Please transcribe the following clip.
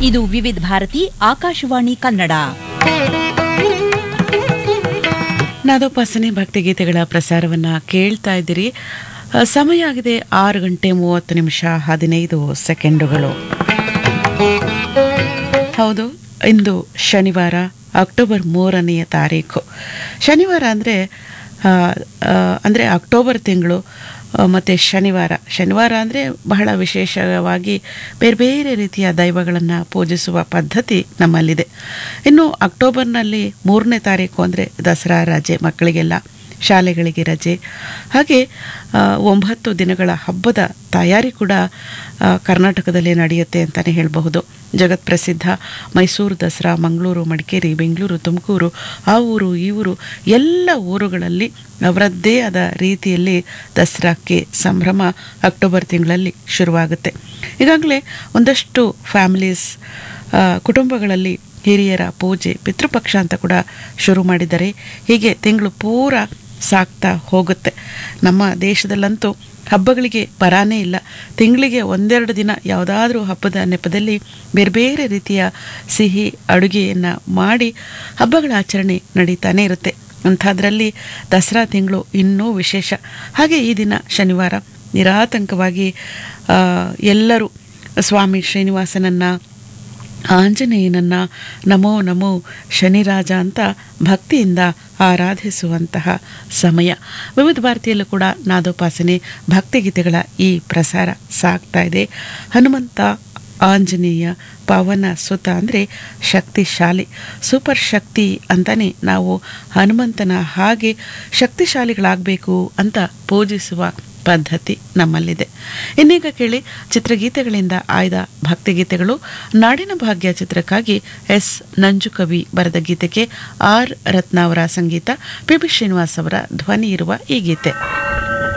ಇದು ವಿವಿಧ ಭಾರತಿ ಆಕಾಶವಾಣಿ ಕನ್ನಡ ನಾದೋಪಾಸನೆ ಭಕ್ತಿಗೀತೆಗಳ ಪ್ರಸಾರವನ್ನ ಕೇಳ್ತಾ ಇದ್ದೀರಿ ಆ, ಸಮಯ ಆಗಿದೆ ಆರು ಗಂಟೆ ಮೂವತ್ತು ನಿಮಿಷ ಹದಿನೈದು ಸೆಕೆಂಡುಗಳು ಹೌದು ಇಂದು ಶನಿವಾರ ಅಕ್ಟೋಬರ್ ಮೂರನೆಯ ತಾರೀಕು ಶನಿವಾರ ಅಂದರೆ ಅಂದರೆ ಅಕ್ಟೋಬರ್ ತಿಂಗಳು ಮತ್ತು ಶನಿವಾರ ಶನಿವಾರ ಅಂದರೆ ಬಹಳ ವಿಶೇಷವಾಗಿ ಬೇರೆ ಬೇರೆ ರೀತಿಯ ದೈವಗಳನ್ನು ಪೂಜಿಸುವ ಪದ್ಧತಿ ನಮ್ಮಲ್ಲಿದೆ ಇನ್ನು ಅಕ್ಟೋಬರ್ನಲ್ಲಿ ಮೂರನೇ ತಾರೀಕು ಅಂದರೆ ದಸರಾ ರಜೆ ಮಕ್ಕಳಿಗೆಲ್ಲ ಶಾಲೆಗಳಿಗೆ ರಜೆ ಹಾಗೆ ಆ, ಒಂಬತ್ತು ದಿನಗಳ ಹಬ್ಬದ ತಯಾರಿ ಕೂಡ ಆ, ಕರ್ನಾಟಕದಲ್ಲಿ ನಡೆಯುತ್ತೆ ಅಂತಲೇ ಹೇಳಬಹುದು ಜಗತ್ ಪ್ರಸಿದ್ಧ ಮೈಸೂರು ದಸರಾ ಮಂಗಳೂರು ಮಡಿಕೇರಿ ಬೆಂಗಳೂರು ತುಮಕೂರು ಆ ಊರು ಈ ಊರು ಎಲ್ಲ ಊರುಗಳಲ್ಲಿ ಅವರದ್ದೇ ಆದ ರೀತಿಯಲ್ಲಿ ದಸರಾಕ್ಕೆ ಸಂಭ್ರಮ ಅಕ್ಟೋಬರ್ ತಿಂಗಳಲ್ಲಿ ಶುರುವಾಗುತ್ತೆ ಈಗಾಗಲೇ ಒಂದಷ್ಟು ಫ್ಯಾಮಿಲೀಸ್ ಆ, ಕುಟುಂಬಗಳಲ್ಲಿ ಹಿರಿಯರ ಪೂಜೆ ಪಿತೃಪಕ್ಷ ಅಂತ ಕೂಡ ಶುರು ಮಾಡಿದ್ದಾರೆ ಹೀಗೆ ತಿಂಗಳು ಪೂರ ಸಾಕ್ತಾ ಹೋಗುತ್ತೆ ನಮ್ಮ ದೇಶದಲ್ಲಂತೂ ಹಬ್ಬಗಳಿಗೆ ಬರಾನೇ ಇಲ್ಲ ತಿಂಗಳಿಗೆ ಒಂದೆರಡು ದಿನ ಯಾವುದಾದ್ರೂ ಹಬ್ಬದ ನೆಪದಲ್ಲಿ ಬೇರೆ ಬೇರೆ ರೀತಿಯ ಸಿಹಿ ಅಡುಗೆಯನ್ನು ಮಾಡಿ ಹಬ್ಬಗಳ ಆಚರಣೆ ನಡೀತಾನೆ ಇರುತ್ತೆ ಅಂಥದ್ರಲ್ಲಿ ದಸರಾ ತಿಂಗಳು ಇನ್ನೂ ವಿಶೇಷ ಹಾಗೆ ಈ ದಿನ ಶನಿವಾರ ನಿರಾತಂಕವಾಗಿ ಆ, ಎಲ್ಲರೂ ಸ್ವಾಮಿ ಶ್ರೀನಿವಾಸನನ್ನು ಆಂಜನೇಯನನ್ನ ನಮೋ ನಮೋ ಶನಿರಾಜ ಅಂತ ಭಕ್ತಿಯಿಂದ ಆರಾಧಿಸುವಂತಹ ಸಮಯ ವಿವಿಧ ಭಾರತಿಯಲ್ಲೂ ಕೂಡ ನಾದೋಪಾಸನೆ ಭಕ್ತಿಗೀತೆಗಳ ಈ ಪ್ರಸಾರ ಸಾಗ್ತಾ ಇದೆ ಹನುಮಂತ ಆಂಜನೇಯ ಪವನ ಸುತ ಅಂದರೆ ಶಕ್ತಿಶಾಲಿ ಸೂಪರ್ ಶಕ್ತಿ ಅಂತಾನೆ ನಾವು ಹನುಮಂತನ ಹಾಗೆ ಶಕ್ತಿಶಾಲಿಗಳಾಗಬೇಕು ಅಂತ ಪೂಜಿಸುವ ಪದ್ಧತಿ ನಮ್ಮಲ್ಲಿದೆ ಇನ್ನೀಗ ಕೇಳಿ ಚಿತ್ರಗೀತೆಗಳಿಂದ ಆಯ್ದ ಭಕ್ತಿಗೀತೆಗಳು ನಾಡಿನ ಭಾಗ್ಯ ಚಿತ್ರಕ್ಕಾಗಿ ಎಸ್ ನಂಜುಕವಿ ಬರೆದ ಗೀತೆಗೆ ಆರ್ ರತ್ನ ಅವರ ಸಂಗೀತ ಪಿ ಬಿ ಶ್ರೀನಿವಾಸ್ ಅವರ ಧ್ವನಿ ಇರುವ ಈ ಗೀತೆ